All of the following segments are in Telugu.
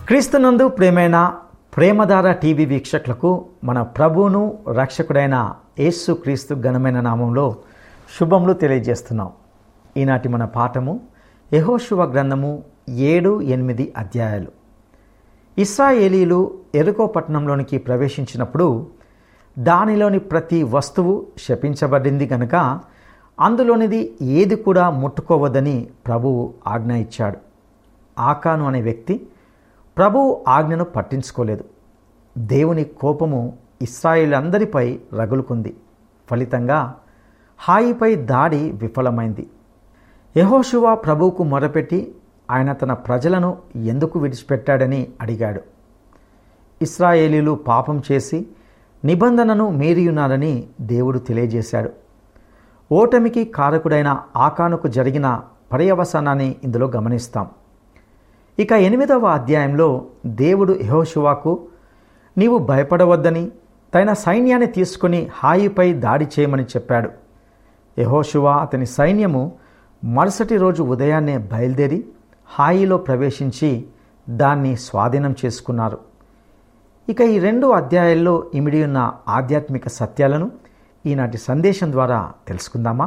క్రీస్తునందు ప్రేమైన ప్రేమధార టీవీ వీక్షకులకు మన ప్రభువును రక్షకుడైన యేసు క్రీస్తు ఘనమైన నామంలో శుభములు తెలియజేస్తున్నాం ఈనాటి మన పాఠము యహోశువ గ్రంథము ఏడు ఎనిమిది అధ్యాయాలు ఇస్రాయేలీలు ఎరుకో పట్టణంలోనికి ప్రవేశించినప్పుడు దానిలోని ప్రతి వస్తువు శపించబడింది కనుక అందులోనిది ఏది కూడా ముట్టుకోవద్దని ప్రభువు ఆజ్ఞ ఇచ్చాడు ఆకాను అనే వ్యక్తి ప్రభువు ఆజ్ఞను పట్టించుకోలేదు దేవుని కోపము ఇస్రాయిలందరిపై రగులుకుంది ఫలితంగా హాయిపై దాడి విఫలమైంది యహోషువా ప్రభువుకు మొరపెట్టి ఆయన తన ప్రజలను ఎందుకు విడిచిపెట్టాడని అడిగాడు ఇస్రాయేలీలు పాపం చేసి నిబంధనను మీరియున్నారని దేవుడు తెలియజేశాడు ఓటమికి కారకుడైన ఆకానుకు జరిగిన పర్యవసానాన్ని ఇందులో గమనిస్తాం ఇక ఎనిమిదవ అధ్యాయంలో దేవుడు యహోషువాకు నీవు భయపడవద్దని తన సైన్యాన్ని తీసుకుని హాయిపై దాడి చేయమని చెప్పాడు యహోషువా అతని సైన్యము మరుసటి రోజు ఉదయాన్నే బయలుదేరి హాయిలో ప్రవేశించి దాన్ని స్వాధీనం చేసుకున్నారు ఇక ఈ రెండు అధ్యాయాల్లో ఇమిడి ఉన్న ఆధ్యాత్మిక సత్యాలను ఈనాటి సందేశం ద్వారా తెలుసుకుందామా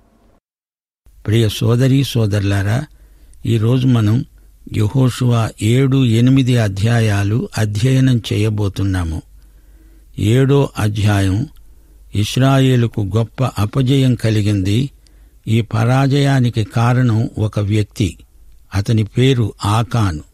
ప్రియ సోదరి సోదరులారా ఈరోజు మనం యహోషువ ఏడు ఎనిమిది అధ్యాయాలు అధ్యయనం చేయబోతున్నాము ఏడో అధ్యాయం ఇస్రాయేలుకు గొప్ప అపజయం కలిగింది ఈ పరాజయానికి కారణం ఒక వ్యక్తి అతని పేరు ఆకాను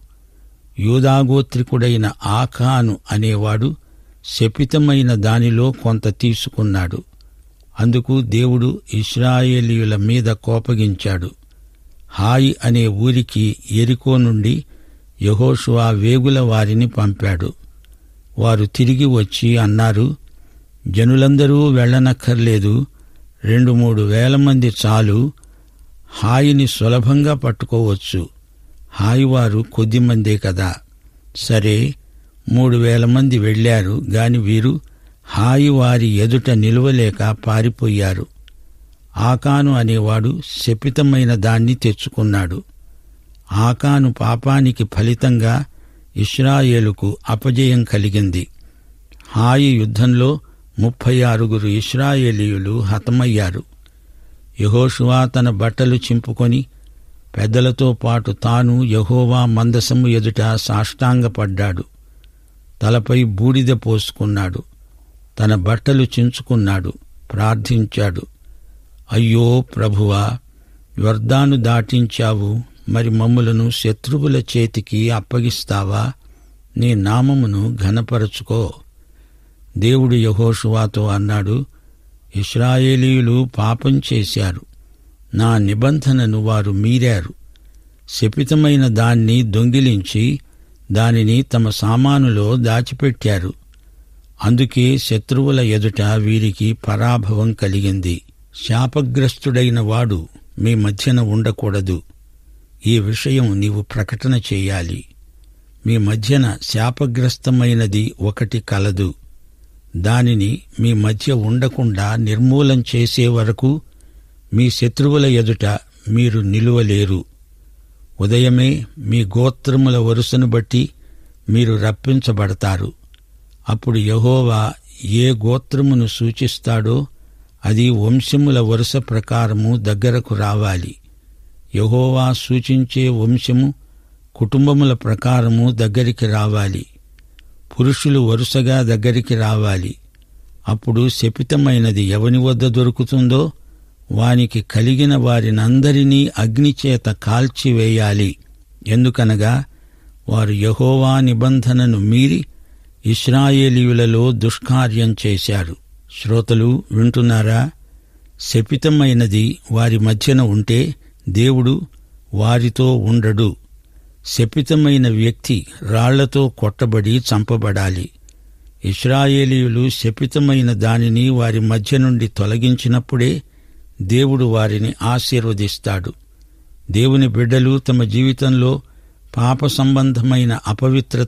యూదాగోత్రికుడైన ఆకాను అనేవాడు శపితమైన దానిలో కొంత తీసుకున్నాడు అందుకు దేవుడు ఇస్రాయేలీయుల మీద కోపగించాడు హాయి అనే ఊరికి ఎరికో నుండి యహోషువా వేగుల వారిని పంపాడు వారు తిరిగి వచ్చి అన్నారు జనులందరూ వెళ్ళనక్కర్లేదు రెండు మూడు వేల మంది చాలు హాయిని సులభంగా పట్టుకోవచ్చు హాయివారు కొద్దిమందే కదా సరే మూడు వేల మంది వెళ్లారు గాని వీరు హాయి వారి ఎదుట నిలువలేక పారిపోయారు ఆకాను అనేవాడు శపితమైన దాన్ని తెచ్చుకున్నాడు ఆకాను పాపానికి ఫలితంగా ఇస్రాయేలుకు అపజయం కలిగింది హాయి యుద్ధంలో ముప్పై ఆరుగురు ఇస్రాయేలీయులు హతమయ్యారు యహోషువా తన బట్టలు చింపుకొని పెద్దలతో పాటు తాను యహోవా మందసము ఎదుట సాష్టాంగపడ్డాడు తలపై బూడిద పోసుకున్నాడు తన బట్టలు చించుకున్నాడు ప్రార్థించాడు అయ్యో ప్రభువా వర్ధాను దాటించావు మరి మమ్ములను శత్రువుల చేతికి అప్పగిస్తావా నీ నామమును ఘనపరచుకో దేవుడు యహోషువాతో అన్నాడు ఇస్రాయేలీయులు పాపం చేశారు నా నిబంధనను వారు మీరారు శపితమైన దాన్ని దొంగిలించి దానిని తమ సామానులో దాచిపెట్టారు అందుకే శత్రువుల ఎదుట వీరికి పరాభవం కలిగింది శాపగ్రస్తుడైన వాడు మీ మధ్యన ఉండకూడదు ఈ విషయం నీవు ప్రకటన చేయాలి మీ మధ్యన శాపగ్రస్తమైనది ఒకటి కలదు దానిని మీ మధ్య ఉండకుండా నిర్మూలం చేసే వరకు మీ శత్రువుల ఎదుట మీరు నిలువలేరు ఉదయమే మీ గోత్రముల వరుసను బట్టి మీరు రప్పించబడతారు అప్పుడు యహోవా ఏ గోత్రమును సూచిస్తాడో అది వంశముల వరుస ప్రకారము దగ్గరకు రావాలి యహోవా సూచించే వంశము కుటుంబముల ప్రకారము దగ్గరికి రావాలి పురుషులు వరుసగా దగ్గరికి రావాలి అప్పుడు శపితమైనది ఎవని వద్ద దొరుకుతుందో వానికి కలిగిన వారినందరినీ అగ్నిచేత కాల్చివేయాలి ఎందుకనగా వారు యహోవా నిబంధనను మీరి ఇస్రాయేలీయులలో దుష్కార్యం చేశారు శ్రోతలు వింటున్నారా శపితమైనది వారి మధ్యన ఉంటే దేవుడు వారితో ఉండడు శపితమైన వ్యక్తి రాళ్లతో కొట్టబడి చంపబడాలి ఇస్రాయేలీయులు శపితమైన దానిని వారి మధ్య నుండి తొలగించినప్పుడే దేవుడు వారిని ఆశీర్వదిస్తాడు దేవుని బిడ్డలు తమ జీవితంలో పాప సంబంధమైన అపవిత్రత